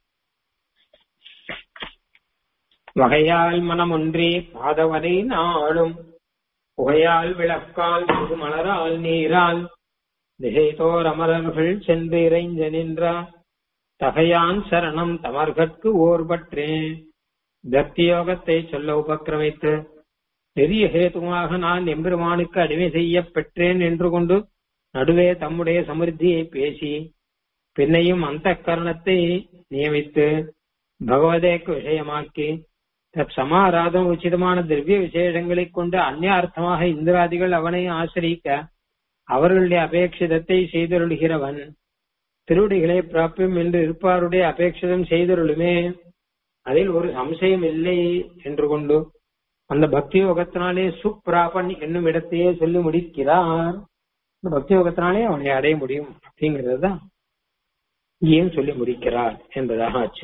வகையால் மனம் ஒன்றே பாதவரை நாளும் புகையால் விளக்கால் புது மலரால் நீரால் திசைதோர் அமரர்கள் சென்று இறைஞ்ச நின்றார் தகையான் சரணம் தமர்கட்கு ஓர் பற்றே பக்தியோகத்தை சொல்ல உபக்கிரமித்து பெரிய ஹேதுவாக நான் எம்பெருமானுக்கு அடிமை செய்ய பெற்றேன் என்று கொண்டு நடுவே தம்முடைய சமிருத்தியை பேசி பின்னையும் அந்த கரணத்தை நியமித்து பகவதேக்கு விஷயமாக்கி தத் சமாராதம் உச்சிதமான திரவிய விசேஷங்களைக் கொண்டு அந்நியார்த்தமாக இந்திராதிகள் அவனை ஆசிரிக்க அவர்களுடைய அபேட்சிதத்தை செய்தருளுகிறவன் திருவடிகளை பிராப்பியம் என்று இருப்பாருடைய அபேட்சிதம் செய்தருளுமே அதில் ஒரு சம்சயம் இல்லை என்று கொண்டு அந்த பக்தி யோகத்தினாலே சுப்ராபன் என்னும் இடத்தையே சொல்லி முடிக்கிறார் இந்த பக்தி யோகத்தினாலே அவனை அடைய முடியும் அப்படிங்கிறது தான் ஏன் சொல்லி முடிக்கிறார் என்பதாக ஆச்சு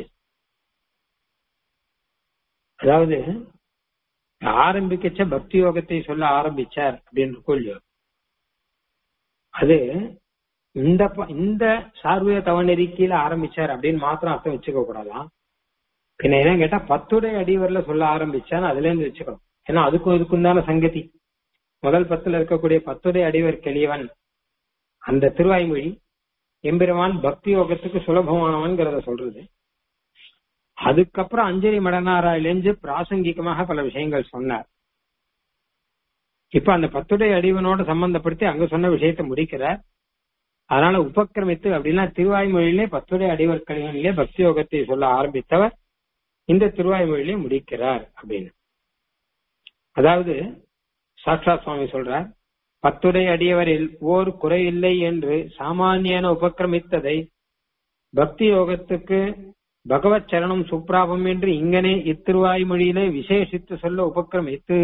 அதாவது ஆரம்பிக்கச்ச பக்தி யோகத்தை சொல்ல ஆரம்பிச்சார் அப்படின்னு கொள்ளியோ அது இந்த ப- இந்த சார்வய தவநெறிக்கையில ஆரம்பிச்சார் அப்படின்னு மாத்திரம் அர்த்தம் வச்சுக்க கூடாதான் பின்ன என்ன கேட்டா பத்துடைய அடிவரில் சொல்ல ஆரம்பிச்சான்னு அதுல இருந்து வச்சுக்கணும் ஏன்னா அதுக்கும் இதுக்கும் தானே சங்கதி முதல் பத்துல இருக்கக்கூடிய பத்துடைய அடிவர் கெளியவன் அந்த திருவாய்மொழி எம்பெருமான் பக்தி யோகத்துக்கு சுலபமானவன்கிறத சொல்றது அதுக்கப்புறம் அஞ்சலி மடனாராயிலேந்து பிராசங்கிகமாக பல விஷயங்கள் சொன்னார் இப்ப அந்த பத்துடைய அடிவனோட சம்பந்தப்படுத்தி அங்க சொன்ன விஷயத்தை முடிக்கிறார் அதனால உபக்கிரமித்து அப்படின்னா திருவாய்மொழியிலே பத்துடைய அடிவர் கலிகளிலே பக்தி யோகத்தை சொல்ல ஆரம்பித்தவர் இந்த திருவாய்மொழியிலே முடிக்கிறார் அப்படின்னு அதாவது சாட்சாத் சுவாமி சொல்றார் பத்துடைய அடியவரில் ஓர் குறை இல்லை என்று சாமானியன உபக்கிரமித்ததை பக்தி யோகத்துக்கு பகவத் சரணம் சுப்ராபம் என்று இங்கனே இத்திருவாய்மொழியிலே விசேஷித்து சொல்ல உபக்கிரமித்து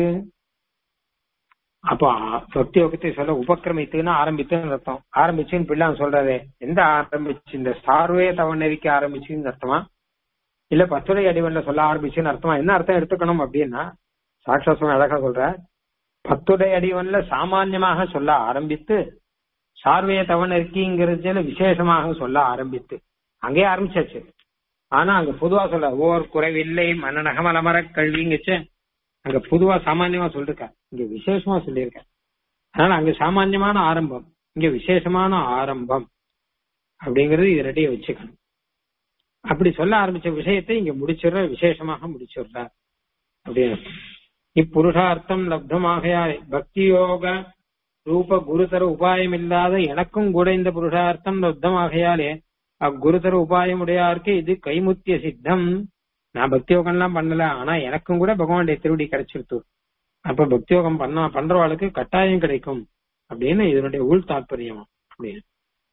அப்ப பக்தி யோகத்தை சொல்ல உபக்கிரமித்துன்னு ஆரம்பித்துன்னு அர்த்தம் ஆரம்பிச்சுன்னு பிள்ளான் சொல்றாரு எந்த ஆரம்பிச்சு இந்த சார்வே தவநெறிக்க ஆரம்பிச்சுன்னு அர்த்தமா இல்ல பத்துரை அடிவன்ல சொல்ல ஆரம்பிச்சுன்னு அர்த்தமா என்ன அர்த்தம் எடுத்துக்கணும் அப்படின்னா சாட்சாசம் அழகா சொல்ற பத்துடை அடிவன்ல சாமான்யமாக சொல்ல ஆரம்பித்து சார்வைய தவநெறிக்கிங்கிறதுல விசேஷமாக சொல்ல ஆரம்பித்து அங்கே ஆரம்பிச்சாச்சு ஆனா அங்க பொதுவா சொல்ல ஓர் குறைவில்லை மனநகமலமர கல்விங்கச்சு அங்க பொதுவா சாமான்யமா சொல்லிருக்க இங்க விசேஷமா சொல்லியிருக்க அதனால அங்க சாமான்யமான ஆரம்பம் இங்க விசேஷமான ஆரம்பம் அப்படிங்கறது இது ரெடியை வச்சுக்கணும் அப்படி சொல்ல ஆரம்பிச்ச விஷயத்தை இங்க முடிச்சிடுற விசேஷமாக முடிச்சிடுற அப்படின்னு இப்புருஷார்த்தம் லப்தமாகையால் பக்தி யோக ரூப குருதர உபாயம் இல்லாத எனக்கும் கூட இந்த புருஷார்த்தம் லப்தமாகையாலே அக்குருதர உபாயம் உடையாருக்கு இது கைமுத்திய சித்தம் நான் பக்தி யோகம்லாம் பண்ணல ஆனா எனக்கும் கூட பகவானுடைய திருவடி கிடைச்சிருத்து அப்ப பக்தியோகம் பண்ணா பண்றவாளுக்கு கட்டாயம் கிடைக்கும் அப்படின்னு இதனுடைய உள் தாற்பயம் அப்படின்னு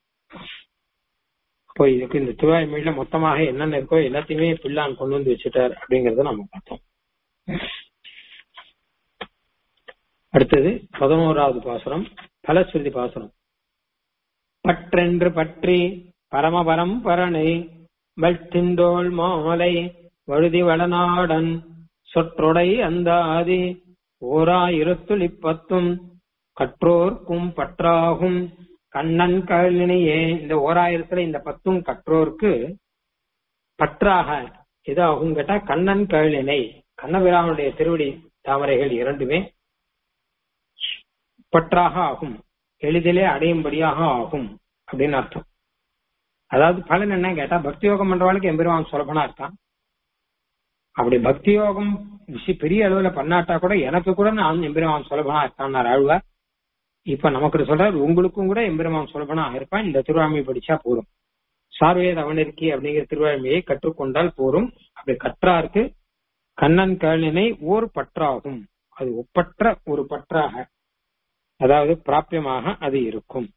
இப்போ இதுக்கு இந்த திருவாய்மொழியில மொத்தமாக என்னென்ன இருக்கோ எல்லாத்தையுமே பிள்ளான் கொண்டு வந்து வச்சுட்டார் அப்படிங்கறத நம்ம பார்த்தோம் அடுத்தது பதினோராவது பாசுரம் பலஸ்ருதி பாசுரம் பற்றென்று பற்றி பரமபரம் பரனை வழ்த்திண்டோள் மாலை வழுதி வளநாடன் சொற்றொடை அந்தாதி ஓராயிரத்துளிப்பத்தும் கற்றோர்க்கும் பற்றாகும் கண்ணன் கழலினையே இந்த ஓராயிரத்துல இந்த பத்தும் கற்றோர்க்கு பற்றாக இதாகும் கேட்டா கண்ணன் கழலினை கண்ணபிராமனுடைய திருவடி தாமரைகள் இரண்டுமே பற்றாக ஆகும் எளிதிலே அடையும்படியாக ஆகும் அப்படின்னு அர்த்தம் அதாவது பலன் என்ன கேட்டா பக்தி யோகம் பண்றவளுக்கு எம்பெருமான் சுலபனா இருக்கான் அப்படி பக்தி யோகம் விஷய- பெரிய அளவுல பண்ணாட்டா கூட எனக்கு கூட நான் எம்பெருமான் சுலபனா இருக்கான் ஆழ்வார் இப்ப நமக்கு சொல்றாரு உங்களுக்கும் கூட எம்பெருமான் சுலபனா இருப்பான் இந்த திருவாமை படிச்சா போதும் சார்வேத அவனிருக்கி அப்படிங்கிற திருவாழ்மையை கற்றுக்கொண்டால் போரும் அப்படி கற்றாருக்கு கண்ணன் கழனினை ஓர் பற்றாகும் அது ஒப்பற்ற ஒரு பற்றாக அதாவது பிராபியமாக அது இருக்கும்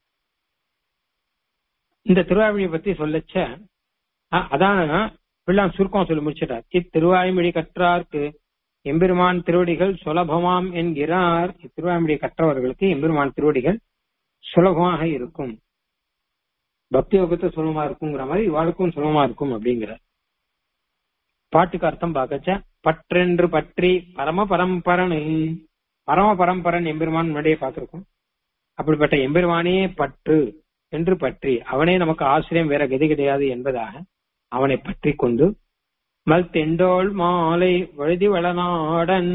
இந்த திருவாய்மொழியை பத்தி சொல்லச்ச அ- அதான் பிள்ளான் சுருக்கம் சொல்லி முடிச்சிட்டார் இத்திருவாய்மொழி கற்றார்க்கு எம்பெருமான் திருவடிகள் சுலபமாம் என்கிறார் இத்திருவாய்மொழி கற்றவர்களுக்கு எம்பெருமான் திருவடிகள் சுலபமாக இருக்கும் பக்தி யோகத்தை சுலபமா இருக்குங்கிற மாதிரி இவாளுக்கும் சுலபமா இருக்கும் அப்படிங்கிறார் பாட்டுக்கு அர்த்தம் பார்க்கச்ச பற்றென்று பற்றி பரம பரம்பரனை பரம பரம்பரன் எம்பெருமான் முன்னாடியே பார்த்திருக்கோம் அப்படிப்பட்ட எம்பெருமானே பற்று என்று பற்றி அவனே நமக்கு ஆசிரியம் வேற கதி கிடையாது என்பதாக அவனை பற்றி கொண்டு மல் தெண்டோள் மாலை வழுதி வளநாடன்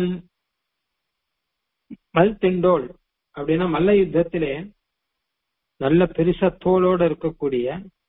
மல் தெண்டோள் அப்படின்னா மல்ல யுத்தத்திலே நல்ல பெருச தோளோட இருக்கக்கூடிய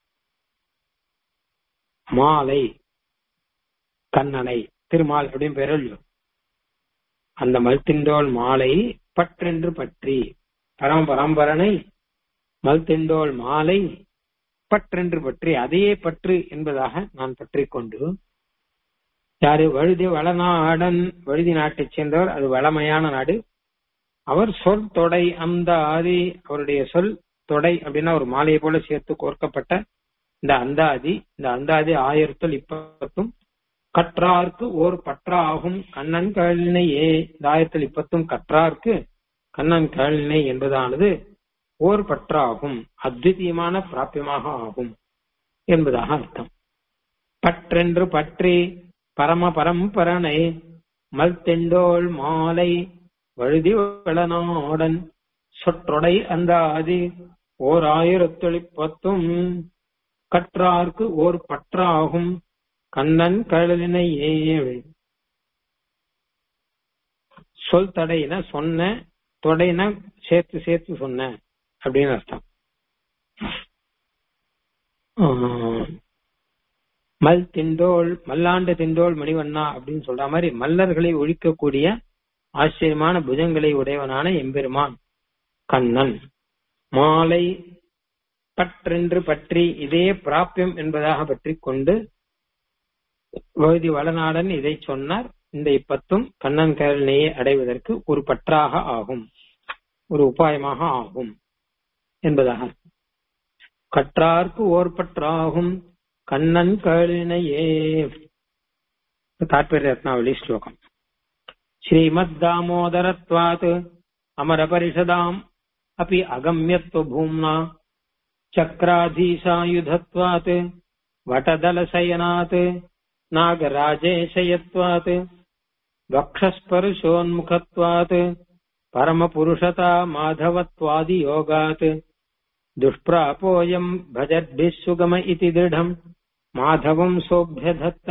மாலை கண்ணனை திருமால் அப்படின்னு பெயர் அந்த மல்திண்டோள் மாலை பற்றென்று பற்றி பரம பரம்பரனை மல்திண்டோள் மாலை பற்றென்று பற்றி அதையே பற்று என்பதாக நான் பற்றி கொண்டு யாரு வழுதி வளநாடன் வழுதி நாட்டைச் சேர்ந்தவர் அது வளமையான நாடு அவர் சொல் தொடை அந்த ஆதி அவருடைய சொல் தொடை அப்படின்னா ஒரு மாலையை போல சேர்த்து கோர்க்கப்பட்ட இந்த அந்தாதி இந்த அந்தாதி ஆயிரத்துள் இப்பத்தும் கற்றார்க்கு ஓர் பற்றாகும் கண்ணன் கழலினையே இந்த ஆயிரத்தில் இப்பத்தும் கற்றார்க்கு கண்ணன் கழலினை என்பதானது ஓர் பற்றாகும் அத்விதீயமான பிராபியமாக ஆகும் என்பதாக அர்த்தம் பற்றென்று பற்றி பரம பரம்பரனை மல்தெண்டோள் மாலை வழுதி வளநாடன் சொற்றொடை அந்தாதி ஓர் ஆயிரத்தொழிப்பத்தும் கற்றார்க்கு ஓர் பற்றாகும் கண்ணன் கழலினையே சொல் தடையின சொன்ன தொடையின சேர்த்து சேர்த்து சொன்ன அப்படின்னு அர்த்தம் ஆஹ், மல் திண்டோள் மல்லாண்டு திண்டோள் மணிவண்ணா அப்படின்னு சொல்ற மாதிரி மல்லர்களை ஒழிக்கக்கூடிய ஆச்சரியமான புஜங்களை உடையவனான எம்பெருமான் கண்ணன் மாலை பற்றென்று பற்றி இதே பிராபியம் என்பதாக பற்றி கொண்டு வழுதி வளநாடன் இதை சொன்னார் இந்த இப்பத்தும் கண்ணன் கருணையை அடைவதற்கு ஒரு பற்றாக ஆகும் ஒரு உபாயமாக ஆகும் என்பதாக கற்றார்க்கு ஓர் பற்றாகும் கண்ணன் கருணையே தாற்பய ரத்னாவளி ஸ்லோகம் ஸ்ரீமத் தாமோதரத்வாத் அமரபரிஷதாம் अपि अगम्यत्वभूम्ना चक्राधीशायुधत्वात् वटदलशयनात् नागराजेशयत्वात् वक्षस्पर्शोन्मुखत्वात् परमपुरुषता माधवत्वादियोगात् दुष्प्रापोऽयम् भजद्भिः सुगम इति दृढम् மாதவம் சோபியதத்த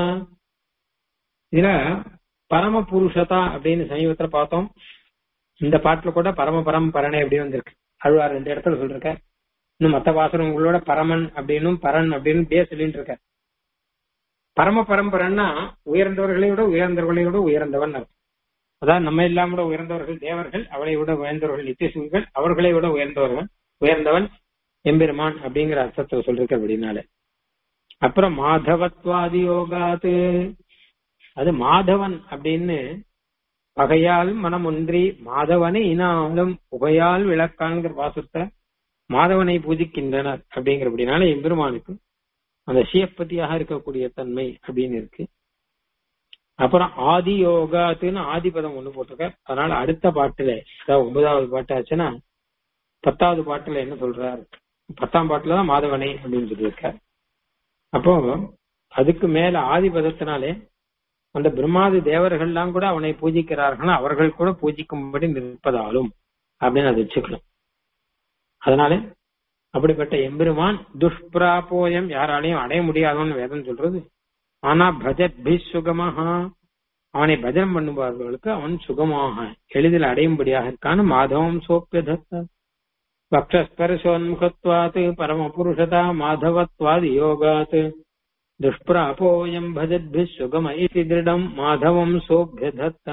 இதுல பரம புருஷதா அப்படின்னு சமீபத்துல பார்த்தோம் இந்த பாட்டுல கூட பரம பரம் பரணை அப்படின்னு வந்திருக்கு அழுவார் ரெண்டு இடத்துல சொல்லிருக்க இன்னும் மத்த வாசனங்களோட பரமன் அப்படின்னும் பரன் அப்படின்னு இப்படியே சொல்லிட்டு இருக்க பரம பரம்பரன்னா உயர்ந்தவர்களை விட உயர்ந்தவர்களை விட உயர்ந்தவன் அர்த்தம் அதான் நம்ம எல்லாம் விட உயர்ந்தவர்கள் தேவர்கள் அவளை விட உயர்ந்தவர்கள் நித்தியசுகள் அவர்களை விட உயர்ந்தவர்கள் உயர்ந்தவன் எம்பெருமான் அப்படிங்கிற அர்த்தத்தை சொல்லிருக்க அப்படின்னால அப்புறம் மாதவத்வாதி யோகாது அது மாதவன் அப்படின்னு பகையால் மனம் ஒன்றி மாதவனை இனாலும் புகையால் விளக்கான்கிற பாசுரத்தை மாதவனை பூஜிக்கின்றனர் அப்படிங்கிறபடினால எம்பெருமானுக்கு அந்த சியப்பதியாக இருக்கக்கூடிய தன்மை அப்படின்னு இருக்கு அப்புறம் ஆதி யோகாத்துன்னு ஆதிபதம் ஒண்ணு போட்டிருக்க அதனால அடுத்த பாட்டுல அதாவது ஒன்பதாவது பாட்டு ஆச்சுன்னா பத்தாவது பாட்டுல என்ன சொல்றார் பத்தாம் பாட்டுல தான் மாதவனை அப்படின்னு சொல்லியிருக்கார் அப்போ அதுக்கு மேல ஆதிபதத்தினாலே அந்த பிரம்மாதி தேவர்கள்லாம் கூட அவனை பூஜிக்கிறார்கள் அவர்கள் கூட பூஜிக்கும்படி நிற்பதாலும் அப்படின்னு அதை வச்சுக்கணும் அதனால அப்படிப்பட்ட எம்பெருமான் துஷ்பிராபோயம் யாராலையும் அடைய முடியாதவன்னு வேதம் சொல்றது ஆனா பஜத் பி சுகமாக அவனை பஜனம் பண்ணுபவர்களுக்கு அவன் சுகமாக எளிதில் அடையும்படியாக இருக்கான மாதவம் சோப்பியதத்த பக்ஷஸ்பர்சோன்முகத்வாத் பரமபுருஷதா மாதவத்வாதி யோகாத் துஷ்பிராபோயம் பஜத்பி சுகம இதி திருடம் மாதவம் சோபியதத்த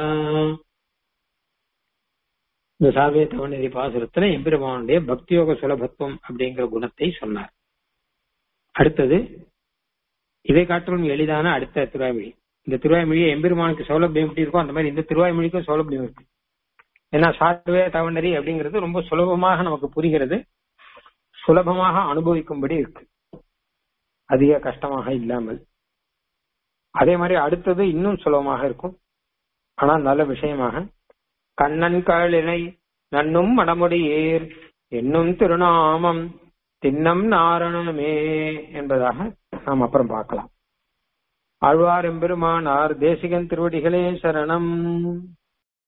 இந்த சாவே தவநெறி பாசுரத்துல எம்பெருமானுடைய பக்தியோக சுலபத்துவம் அப்படிங்கிற குணத்தை சொன்னார் அடுத்தது இதை காட்டிலும் எளிதான அடுத்த திருவாய்மொழி இந்த திருவாய்மொழியை எம்பெருமானுக்கு சௌலபியம் எப்படி இருக்கோ அந்த மாதிரி இந்த திருவாய்மொழிக்கும் சௌலபியம் இருக்கு ஏன்னா சாட்டுவே தவநெறி அப்படிங்கிறது ரொம்ப சுலபமாக நமக்கு புரிகிறது சுலபமாக அனுபவிக்கும்படி இருக்கு அதிக கஷ்டமாக இல்லாமல் அதே மாதிரி அடுத்தது இன்னும் சுலபமாக இருக்கும் ஆனா நல்ல விஷயமாக கண்ணன் காலினை நன்னும் மடமுடியேர் என்னும் திருநாமம் தின்னம் நாரணமே என்பதாக நாம் அப்புறம் பார்க்கலாம் ஆழ்வார் எம்பெருமானார் தேசிகன் திருவடிகளே சரணம்